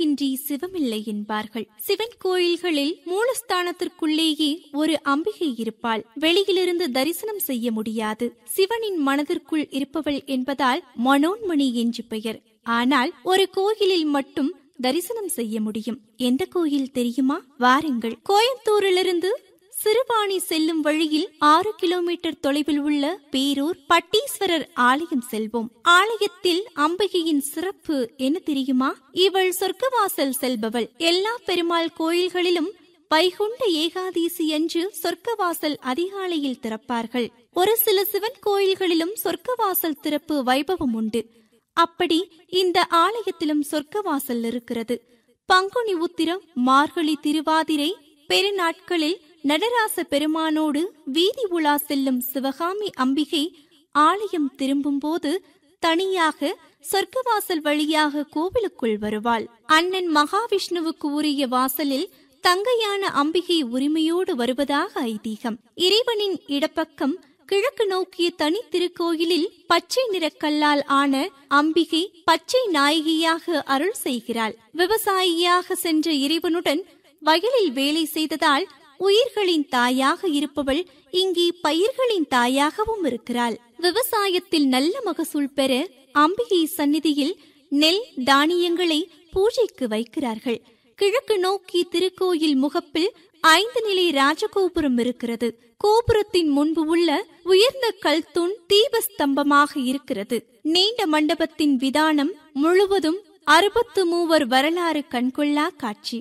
அம்பிகையின்றி சிவமில்லை என்பார்கள் சிவன் கோயில்களில் மூலஸ்தானத்திற்குள்ளேயே ஒரு அம்பிகை இருப்பாள் வெளியிலிருந்து தரிசனம் செய்ய முடியாது சிவனின் மனதிற்குள் இருப்பவள் என்பதால் மனோன்மணி என்று பெயர் ஆனால் ஒரு கோயிலில் மட்டும் தரிசனம் செய்ய முடியும் எந்த கோயில் தெரியுமா வாருங்கள் கோயம்புத்தூரிலிருந்து சிறுவாணி செல்லும் வழியில் ஆறு கிலோமீட்டர் தொலைவில் உள்ள பேரூர் பட்டீஸ்வரர் ஆலயம் செல்வோம் ஆலயத்தில் அம்பிகையின் சிறப்பு என்ன தெரியுமா இவள் சொர்க்கவாசல் செல்பவள் எல்லா பெருமாள் கோயில்களிலும் வைகுண்ட ஏகாதீசி அன்று சொர்க்கவாசல் அதிகாலையில் திறப்பார்கள் ஒரு சில சிவன் கோயில்களிலும் சொர்க்கவாசல் திறப்பு வைபவம் உண்டு அப்படி இந்த ஆலயத்திலும் சொர்க்கவாசல் இருக்கிறது பங்குனி உத்திரம் மார்கழி திருவாதிரை பெருநாட்களில் நடராச பெருமானோடு வீதி உலா செல்லும் சிவகாமி அம்பிகை ஆலயம் திரும்பும்போது தனியாக சொர்க்கவாசல் வழியாக கோவிலுக்குள் வருவாள் அண்ணன் மகாவிஷ்ணுவுக்கு உரிய வாசலில் தங்கையான அம்பிகை உரிமையோடு வருவதாக ஐதீகம் இறைவனின் இடப்பக்கம் கிழக்கு நோக்கிய தனி திருக்கோயிலில் பச்சை நிறக்கல்லால் ஆன அம்பிகை பச்சை நாயகியாக அருள் செய்கிறாள் விவசாயியாக சென்ற இறைவனுடன் வயலில் வேலை செய்ததால் உயிர்களின் தாயாக இருப்பவள் இங்கே பயிர்களின் தாயாகவும் இருக்கிறாள் விவசாயத்தில் நல்ல மகசூல் பெற அம்பிகை சந்நிதியில் நெல் தானியங்களை பூஜைக்கு வைக்கிறார்கள் கிழக்கு நோக்கி திருக்கோயில் முகப்பில் ஐந்து நிலை ராஜகோபுரம் இருக்கிறது கோபுரத்தின் முன்பு உள்ள உயர்ந்த கல் தூண் தீபஸ்தம்பமாக இருக்கிறது நீண்ட மண்டபத்தின் விதானம் முழுவதும் அறுபத்து மூவர் வரலாறு கண்கொள்ளா காட்சி